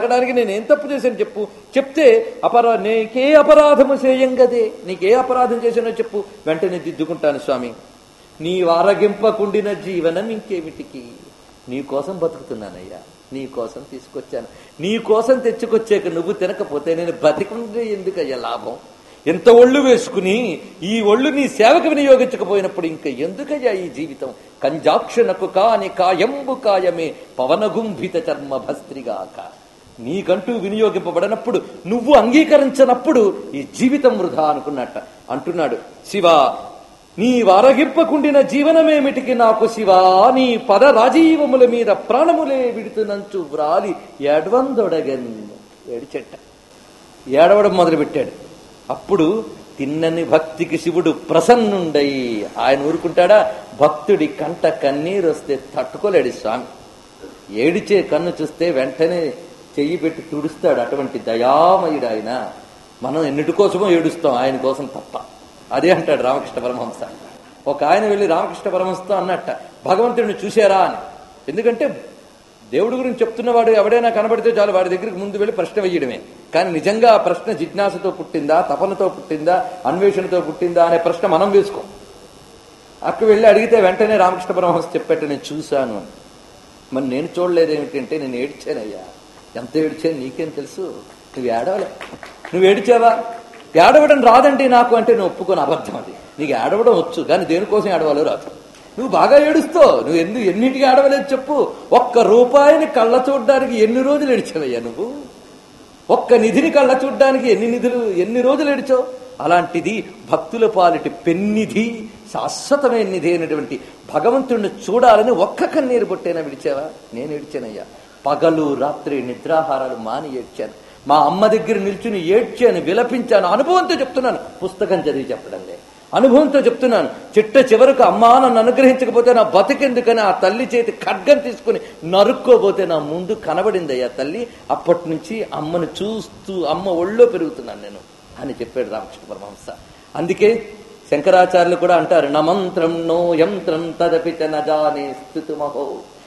అడగడానికి నేను ఏం తప్పు చేశాను చెప్పు చెప్తే అపరా నీకే అపరాధము చేయంగదే నీకే అపరాధం చేశానో చెప్పు వెంటనే దిద్దుకుంటాను స్వామి నీ వారగింపకుండిన జీవనం ఇంకేమిటికి నీ కోసం బతుకుతున్నానయ్యా నీ కోసం తీసుకొచ్చాను నీ కోసం తెచ్చుకొచ్చాక నువ్వు తినకపోతే నేను బతికుండే ఎందుకయ్యా లాభం ఎంత ఒళ్ళు వేసుకుని ఈ ఒళ్ళు నీ సేవకు వినియోగించకపోయినప్పుడు ఇంకా ఎందుకయ్యా ఈ జీవితం కంజాక్షణకు కాని కాయంబు కాయమే పవనగుంభిత చర్మ భస్త్రిగాక నీకంటూ వినియోగింపబడినప్పుడు నువ్వు అంగీకరించినప్పుడు ఈ జీవితం వృధా అనుకున్నట్ట అంటున్నాడు శివ నీ వారగింపకుండిన జీవనమేమిటికి నాకు శివా నీ పద రాజీవముల మీద ప్రాణములే విడుతునంచు వ్రాలి ఎడ్వందొడగన్ ఏడిచెట్ట ఏడవడం మొదలుపెట్టాడు అప్పుడు తిన్నని భక్తికి శివుడు ప్రసన్నుండై ఆయన ఊరుకుంటాడా భక్తుడి కంట కన్నీరు వస్తే తట్టుకోలేడు స్వామి ఏడిచే కన్ను చూస్తే వెంటనే చెయ్యి పెట్టి తుడుస్తాడు అటువంటి దయామయుడు ఆయన మనం ఎన్నిటి కోసమో ఏడుస్తాం ఆయన కోసం తప్ప అదే అంటాడు రామకృష్ణ పరమహంస ఒక ఆయన వెళ్ళి రామకృష్ణ పరమహంసతో అన్నట్ట భగవంతుడిని చూశారా అని ఎందుకంటే దేవుడి గురించి చెప్తున్నవాడు ఎవడైనా కనబడితే చాలు వాడి దగ్గరికి ముందు వెళ్ళి ప్రశ్న వేయడమే కానీ నిజంగా ఆ ప్రశ్న జిజ్ఞాసతో పుట్టిందా తపనతో పుట్టిందా అన్వేషణతో పుట్టిందా అనే ప్రశ్న మనం వేసుకోం అక్కడ వెళ్ళి అడిగితే వెంటనే రామకృష్ణ పరమహంస చెప్పేట నేను చూశాను అని మరి నేను చూడలేదు ఏమిటంటే నేను ఏడ్చానయ్యా ఎంత ఏడ్చాను నీకేం తెలుసు నువ్వు ఏడవలే నువ్వు ఏడిచావా ఏడవడం రాదండి నాకు అంటే నువ్వు ఒప్పుకొని అబద్ధం అది నీకు ఏడవడం వచ్చు కానీ దేనికోసం ఏడవాలో రాదు నువ్వు బాగా ఏడుస్తావు నువ్వు ఎందుకు ఎన్నింటికి ఏడవలేదు చెప్పు ఒక్క రూపాయిని కళ్ళ చూడడానికి ఎన్ని రోజులు ఏడిచావయ్యా నువ్వు ఒక్క నిధిని కళ్ళ చూడ్డానికి ఎన్ని నిధులు ఎన్ని రోజులు ఏడిచావు అలాంటిది భక్తుల పాలిటి పెన్నిధి శాశ్వతమైన నిధి అయినటువంటి భగవంతుడిని చూడాలని ఒక్క కన్నీరు బొట్టైనా విడిచావా నేను ఏడ్చానయ్యా పగలు రాత్రి నిద్రాహారాలు మాని ఏడ్చాను మా అమ్మ దగ్గర నిల్చుని ఏడ్చాను విలపించాను అనుభవంతో చెప్తున్నాను పుస్తకం చదివి చెప్పడం లేదు అనుభవంతో చెప్తున్నాను చిట్ట చివరకు అమ్మా నన్ను అనుగ్రహించకపోతే నా బతికెందుకని ఆ తల్లి చేతి ఖడ్గం తీసుకుని నరుక్కోపోతే నా ముందు కనబడిందయ్యా తల్లి అప్పటి నుంచి అమ్మను చూస్తూ అమ్మ ఒళ్ళో పెరుగుతున్నాను నేను అని చెప్పాడు రామకృష్ణ పరమహంస అందుకే శంకరాచార్యులు కూడా అంటారు న మంత్రం నో యంత్రం తదపి చ నజానే స్థుతిమహో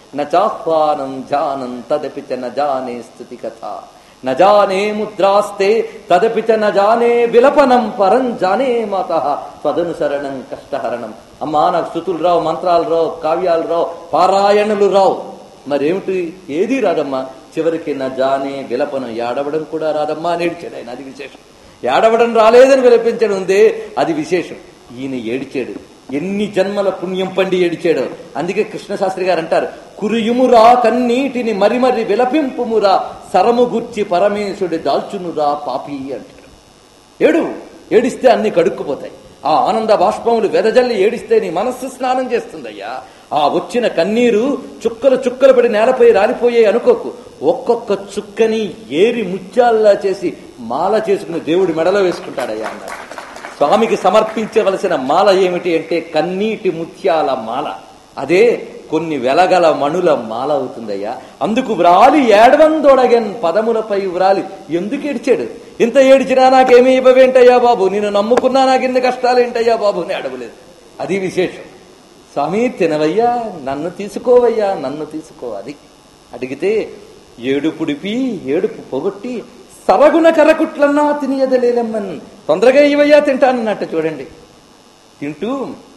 నాహ్వానం జానం తదపి చ నజానే స్థుతి కథ నజానే ముద్రాస్తే తదపి చ నజానే విలపనం పరం జానే మాత తదనుసరణం కష్టహరణం అమ్మా నాకు స్థుతులు రావు మంత్రాలు రావు కావ్యాలు రావు పారాయణలు రావు మరేమిటి ఏది రాదమ్మా చివరికి నా జానే విలపనం ఏడవడం కూడా రాదమ్మా అని ఏడ్చాడు ఆయన అది విశేషం ఏడవడం రాలేదని విలపించడం ఉందే అది విశేషం ఈయన ఏడిచాడు ఎన్ని జన్మల పుణ్యం పండి ఏడిచాడు అందుకే కృష్ణశాస్త్రి గారు అంటారు కురియుమురా కన్నీటిని మరి మరి విలపింపుమురా సరము గుర్చి పరమేశుడి దాల్చునురా పాపి అంటాడు ఏడు ఏడిస్తే అన్ని కడుక్కుపోతాయి ఆ ఆనంద బాష్పములు వెదజల్లి ఏడిస్తే నీ మనస్సు స్నానం చేస్తుందయ్యా ఆ వచ్చిన కన్నీరు చుక్కలు చుక్కలు పడి నేలపై రాలిపోయే అనుకోకు ఒక్కొక్క చుక్కని ఏరి ముత్యాల్లా చేసి మాల చేసుకుని దేవుడి మెడలో వేసుకుంటాడయ్యా అన్నారు స్వామికి సమర్పించవలసిన మాల ఏమిటి అంటే కన్నీటి ముత్యాల మాల అదే కొన్ని వెలగల మణుల మాల అవుతుందయ్యా అందుకు వ్రాలి ఏడవందొడగన్ పదములపై వ్రాలి ఎందుకు ఏడిచాడు ఇంత ఏడిచినా నాకేమీ ఇవ్వవేంటయ్యా బాబు నేను నమ్ముకున్నా నాకు ఇన్ని కష్టాలేంటయ్యా బాబు అని అడగలేదు అది విశేషం స్వామి తినవయ్యా నన్ను తీసుకోవయ్యా నన్ను తీసుకో అది అడిగితే ఏడుపుడిపి ఏడుపు పొగొట్టి సరగున కరకుట్లన్నా తినియదలేలమ్మన్ తొందరగా ఇవయ్యా తింటానన్నట్టు చూడండి తింటూ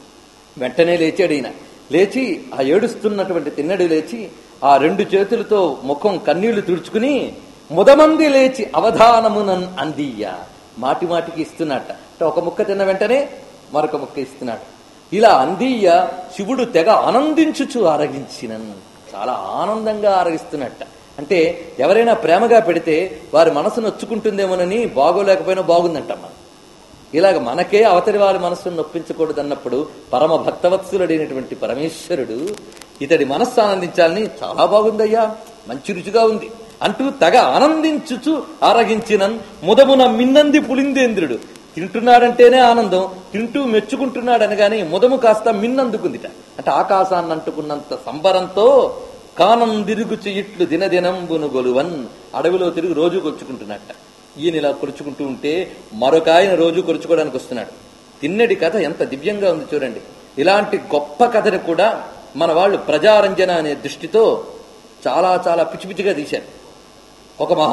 వెంటనే లేచాడు ఈయన లేచి ఆ ఏడుస్తున్నటువంటి తిన్నడు లేచి ఆ రెండు చేతులతో ముఖం కన్నీళ్లు తుడుచుకుని ముదమంది లేచి అవధానమునన్ అందియ్య మాటి మాటికి ఇస్తున్నట్ట అంటే ఒక ముక్క తిన్న వెంటనే మరొక ముక్క ఇస్తున్నాడు ఇలా అందియ్య శివుడు తెగ ఆనందించుచు ఆరగించినన్ చాలా ఆనందంగా ఆరగిస్తున్నట్ట అంటే ఎవరైనా ప్రేమగా పెడితే వారి మనసు నొచ్చుకుంటుందేమోనని బాగోలేకపోయినా బాగుందంటమ్మా ఇలాగ మనకే అవతలి వారి మనస్సును నొప్పించకూడదు అన్నప్పుడు పరమ భక్తవత్సులుడైనటువంటి పరమేశ్వరుడు ఇతడి మనస్సు ఆనందించాలని చాలా బాగుందయ్యా మంచి రుచిగా ఉంది అంటూ తగ ఆనందించుచు ఆరగించినన్ ముదమున మిన్నంది పులిందేంద్రుడు తింటున్నాడంటేనే ఆనందం తింటూ మెచ్చుకుంటున్నాడు అనగానే ముదము కాస్త మిన్నందుకుందిట అంటే ఆకాశాన్ని అంటుకున్నంత సంబరంతో కానందిరుగుచు ఇట్లు దినదినంబును గొలువన్ అడవిలో తిరిగి రోజు కొరుచుకుంటున్నట్ట ఈయన ఇలా కొరుచుకుంటూ ఉంటే మరొక ఆయన రోజు కొరుచుకోవడానికి వస్తున్నాడు తిన్నడి కథ ఎంత దివ్యంగా ఉంది చూడండి ఇలాంటి గొప్ప కథను కూడా మన వాళ్ళు ప్రజారంజన అనే దృష్టితో చాలా చాలా పిచ్చి పిచ్చిగా తీశారు ఒక మహా